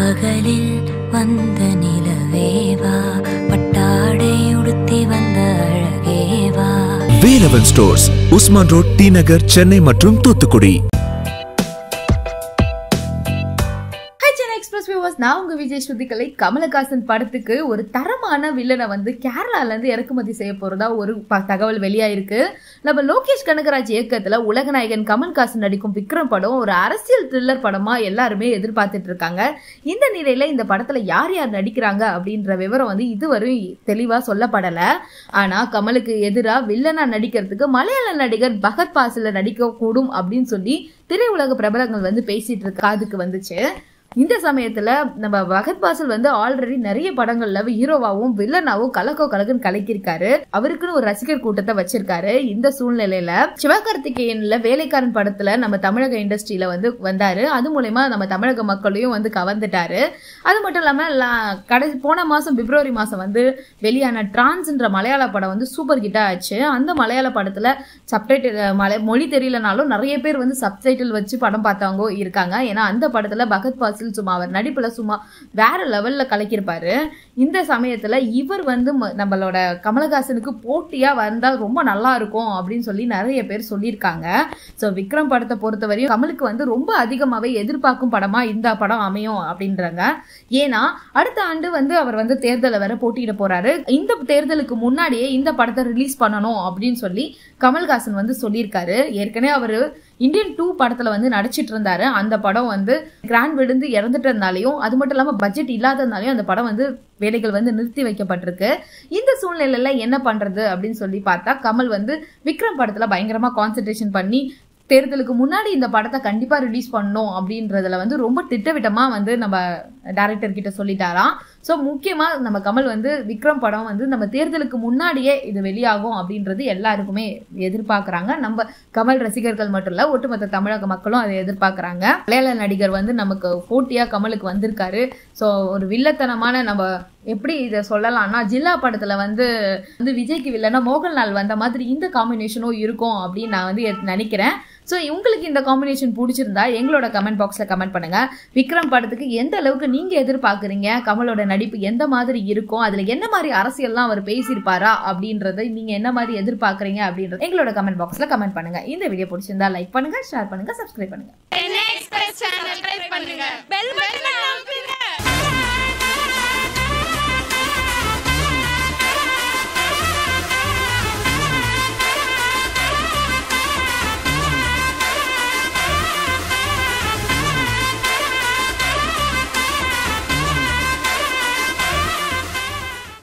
பகலில் வந்த நிலவேவா பட்டாடை உடுத்தி வந்த அழகேவா Velavan stores Usman road T Nagar Chennai மற்றும் Thoothukudi hi Chennai express viewers நான் உங்க விஜய் ஸ்ருதிகலை கமலஹாசன் படத்துக்கு ஒரு தரமான வில்லனை வந்து கேரளால இருந்து இறக்குமதி செய்ய போறதா ஒரு ப- தகவல் வெளியாயிருக்கு நம்ம லோகேஷ் கனகராஜ் இயக்கத்துல உலகநாயகன் கமல்ஹாசன் நடிக்கும் விக்ரம் படம் ஒரு அரசியல் த்ரில்லர் படமா எல்லாருமே எதிர்பார்த்துட்டு இருக்காங்க இந்த நிலையில இந்த படத்துல யார் யார் நடிக்கிறாங்க அப்படின்ற விவரம் வந்து இதுவரை தெளிவா சொல்லப்படல ஆனா கமலுக்கு எதிரா வில்லனா நடிக்கிறதுக்கு மலையாள நடிகர் பகத் பாசில நடிக்க கூடும் அப்படின்னு சொல்லி திரையுலக பிரபலங்கள் வந்து பேசிட்டு இருக்க காதுக்கு வந்துச்சு இந்த சமயத்துல நம்ம பகத் பாசல் வந்து ஆல்ரெடி நிறைய படங்கள்ல ஹீரோவாவும் வில்லனாவும் கலக்கோ கலக்குன்னு கலக்கியிருக்காரு அவருக்குன்னு ஒரு ரசிகர் கூட்டத்தை வச்சிருக்காரு இந்த சூழ்நிலையில சிவகார்த்திகேயன்ல வேலைக்காரன் படத்துல நம்ம தமிழக இண்டஸ்ட்ரியில வந்து வந்தாரு அது மூலயமா நம்ம தமிழக மக்களையும் வந்து கவர்ந்துட்டாரு அது மட்டும் இல்லாம லா- கடைசி போன மாசம் பிப்ரவரி மாசம் வந்து வெளியான டிரான்ஸ்ன்ற மலையாள படம் வந்து சூப்பர் ஹிட் ஆச்சு அந்த மலையாள படத்துல சப்டைட்டில் மலை மொழி தெரியலனாலும் நிறைய பேர் வந்து சப்டைட்டில் வச்சு படம் பார்த்தவங்க இருக்காங்க ஏன்னா அந்த படத்துல பகத் பாசில் சும்மா அவர் நடிப்புல சும்மா வேற லெவல்ல கலக்கியிருப்பாரு இந்த சமயத்துல இவர் வந்து ம- நம்மளோட கமலஹாசனுக்கு போட்டியா வந்தா ரொம்ப நல்லா இருக்கும் அப்படின்னு சொல்லி நிறைய பேர் சொல்லியிருக்காங்க ஸோ விக்ரம் படத்தை பொறுத்தவரையும் கமலுக்கு வந்து ரொம்ப அதிகமாவே எதிர்பார்க்கும் படமா இந்த படம் அமையும் அப்படின்றாங்க ஏன்னா அடுத்த ஆண்டு வந்து அவர் வந்து தேர்தலை வேற போட்டியிட போறாரு இந்த தேர்தலுக்கு முன்னாடியே இந்த படத்தை ரிலீஸ் பண்ணணும் அப்படின்னு சொல்லி கமல்ஹாசன் வந்து சொல்லியிருக்காரு ஏற்கனவே அவர் இந்தியன் டூ படத்துல வந்து நடிச்சிட்டு இருந்தாரு அந்த படம் வந்து கிராண்ட் விழுந்து இறந்துட்டதுனாலையும் அது மட்டும் இல்லாம பட்ஜெட் இல்லாததுனாலையும் அந்த படம் வந்து வேலைகள் வந்து நிறுத்தி வைக்கப்பட்டிருக்கு இந்த சூழ்நிலையில என்ன பண்றது அப்படின்னு சொல்லி பார்த்தா கமல் வந்து விக்ரம் படத்துல பயங்கரமா கான்சென்ட்ரேஷன் பண்ணி தேர்தலுக்கு முன்னாடி இந்த படத்தை கண்டிப்பா ரிலீஸ் பண்ணணும் அப்படின்றதுல வந்து ரொம்ப திட்டவிட்டமா வந்து நம்ம டைரக்டர் கிட்ட சொல்லிட்டாராம் ஸோ முக்கியமா நம்ம கமல் வந்து விக்ரம் படம் வந்து நம்ம தேர்தலுக்கு முன்னாடியே இது வெளியாகும் அப்படின்றது எல்லாருக்குமே எதிர்பார்க்கறாங்க நம்ம கமல் ரசிகர்கள் மட்டும் இல்ல ஒட்டுமொத்த தமிழக மக்களும் அதை எதிர்பார்க்கறாங்க மலையாள நடிகர் வந்து நமக்கு போட்டியா கமலுக்கு வந்திருக்காரு ஸோ ஒரு வில்லத்தனமான நம்ம எப்படி இதை சொல்லலாம்னா ஜில்லா படத்துல வந்து வந்து விஜய்க்கு வில்லனா மோகன்லால் வந்த மாதிரி இந்த காம்பினேஷனும் இருக்கும் அப்படின்னு நான் வந்து எத்- நினைக்கிறேன் ஸோ உங்களுக்கு இந்த காம்பினேஷன் பிடிச்சிருந்தா எங்களோட கமெண்ட் பாக்ஸில் கமெண்ட் பண்ணுங்க விக்ரம் படத்துக்கு எந்த அளவுக்கு நீங்க எதிர்பார்க்குறீங்க கமலோட நடிப்பு எந்த மாதிரி இருக்கும் அதுல என்ன மாதிரி அரசியல்லாம் அவர் பேசியிருப்பாரா அப்படின்றத நீங்க என்ன மாதிரி எதிர்பார்க்குறீங்க அப்படின்றது எங்களோட கமெண்ட் பாக்ஸ்ல கமெண்ட் பண்ணுங்க இந்த வீடியோ பிடிச்சிருந்தா லைக் பண்ணுங்க ஷேர் பண்ணுங்க சப்ஸ்கிரைப் பண்ணுங்க எக்ஸ்பிரஸ் சேனல் ட்ரை பண்ணுங்க பெல் பட்டனை